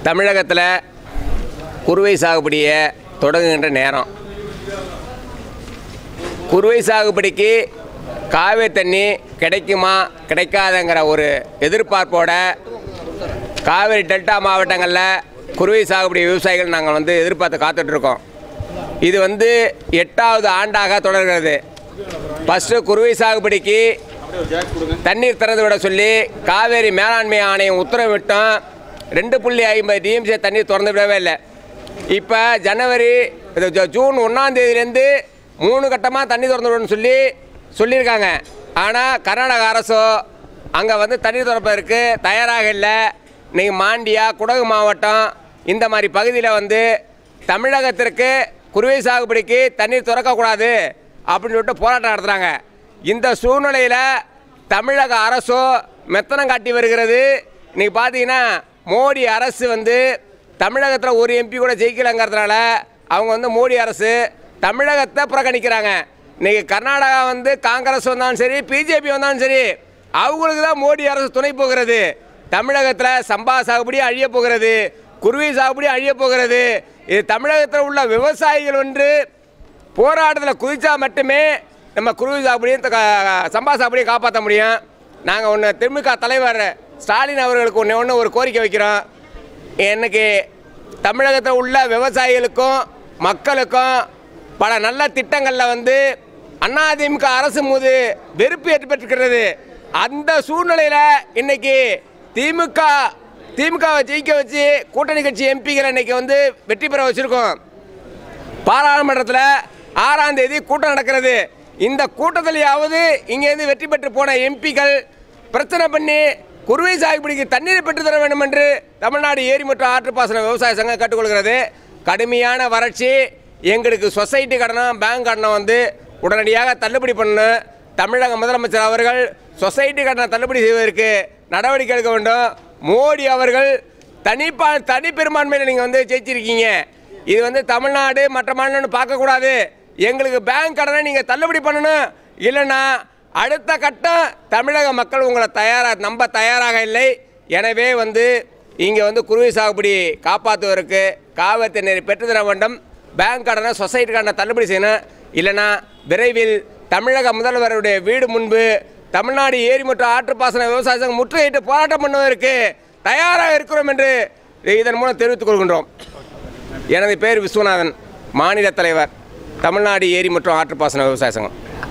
தமிழகத்தில் குறுவை சாகுபடியை தொடங்குகின்ற நேரம் குறுவை சாகுபடிக்கு காவிரி தண்ணி கிடைக்குமா கிடைக்காதுங்கிற ஒரு எதிர்பார்ப்போட காவிரி டெல்டா மாவட்டங்களில் குறுவை சாகுபடி விவசாயிகள் நாங்கள் வந்து எதிர்பார்த்து காத்துட்ருக்கோம் இது வந்து எட்டாவது ஆண்டாக தொடர்கிறது ஃபஸ்ட்டு குறுவை சாகுபடிக்கு தண்ணீர் திறந்து விட சொல்லி காவேரி மேலாண்மை ஆணையம் உத்தரவிட்டோம் ரெண்டு புள்ளி ஐம்பது டிஎம்சி தண்ணீர் திறந்து விடவே இல்லை இப்போ ஜனவரி இது ஜ- ஜூன் ஒன்றாம் தேதியிலேருந்து மூணு கட்டமாக தண்ணி திறந்து விடணும்னு சொல்லி சொல்லியிருக்காங்க ஆனால் கர்நாடக அரசோ அங்கே வந்து தண்ணீர் திறப்பதற்கு தயாராக இல்லை இன்னைக்கு மாண்டியா குடகு மாவட்டம் இந்த மாதிரி பகுதியில் வந்து தமிழகத்திற்கு குருவை சாகுபடிக்கு தண்ணீர் திறக்கக்கூடாது அப்படின்னு சொல்லிட்டு போராட்டம் நடத்துகிறாங்க இந்த சூழ்நிலையில் தமிழக அரசோ மெத்தனம் காட்டி வருகிறது இன்னைக்கு பார்த்தீங்கன்னா மோடி அரசு வந்து தமிழகத்தில் ஒரு எம்பி கூட ஜெயிக்கலைங்கிறதுனால அவங்க வந்து மோடி அரசு தமிழகத்தை புறக்கணிக்கிறாங்க இன்னைக்கு கர்நாடகா வந்து காங்கிரஸ் வந்தாலும் சரி பிஜேபி வந்தாலும் சரி அவங்களுக்கு தான் மோடி அரசு துணை போகிறது தமிழகத்தில் சம்பா சாகுபடி அழிய போகிறது குருவி சாகுபடி அழிய போகிறது இது தமிழகத்தில் உள்ள விவசாயிகள் ஒன்று போராட்டத்தில் குதிச்சா மட்டுமே நம்ம குருவி சாகுபடியை த- க- சம்பா சாகுபடியை காப்பாற்ற முடியும் நாங்கள் ஒன்று திமுக தலைவர் ஸ்டாலின் அவர்களுக்கு ஒன்று ஒன்று ஒரு கோரிக்கை வைக்கிறோம் எனக்கு தமிழகத்தில் உள்ள விவசாயிகளுக்கும் மக்களுக்கும் பல நல்ல திட்டங்களில் வந்து அதிமுக அரசு மீது வெறுப்பு ஏற்பட்டிருக்கிறது அந்த சூழ்நிலையில் இன்னைக்கு திமுக திமுகவை ஜெயிக்க வச்சு கூட்டணி கட்சி எம்பிகளை இன்னைக்கு வந்து வெற்றி பெற வச்சுருக்கோம் பாராளுமன்றத்தில் ஆறாம் தேதி கூட்டம் நடக்கிறது இந்த கூட்டத்திலேயாவது இங்கேருந்து வெற்றி பெற்று போன எம்பிக்கள் பிரச்சனை பண்ணி குறுவை சாகுபடிக்கு தண்ணீரை பெற்று தர வேண்டும் என்று தமிழ்நாடு ஏரி மற்றும் ஆற்றுப்பாசன விவசாய சங்கம் கேட்டுக்கொள்கிறது கடுமையான வறட்சி எங்களுக்கு சொசைட்டி கடனம் பேங்க் கடனம் வந்து உடனடியாக தள்ளுபடி பண்ணணும் தமிழக முதலமைச்சர் அவர்கள் சொசைட்டி கடனை தள்ளுபடி செய்வதற்கு நடவடிக்கை எடுக்க வேண்டும் மோடி அவர்கள் தனிப்பா தனி பெரும்பான்மையில் நீங்கள் வந்து ஜெயிச்சிருக்கீங்க இது வந்து தமிழ்நாடு மற்ற மாநிலம்னு பார்க்கக்கூடாது எங்களுக்கு பேங்க் கடனை நீங்கள் தள்ளுபடி பண்ணணும் இல்லைன்னா அடுத்த கட்டம் தமிழக மக்கள் உங்களை தயாராக நம்ப தயாராக இல்லை எனவே வந்து இங்கே வந்து குருவி சாகுபடி காப்பாற்றுவதற்கு காவிரி தண்ணீரை பெற்றுத்தர வேண்டும் பேங்க் கடனை சொசைட்டி கடனை தள்ளுபடி செய்யணும் இல்லைன்னா விரைவில் தமிழக முதல்வருடைய வீடு முன்பு தமிழ்நாடு ஏரி மற்றும் ஆற்றுப்பாசன விவசாய சங்கம் முற்றுகையிட்டு போராட்டம் பண்ணுவதற்கு தயாராக இருக்கிறோம் என்று இதன் மூலம் தெரிவித்துக் கொள்கின்றோம் எனது பேர் விஸ்வநாதன் மாநில தலைவர் தமிழ்நாடு ஏரி மற்றும் ஆற்றுப்பாசன விவசாய சங்கம்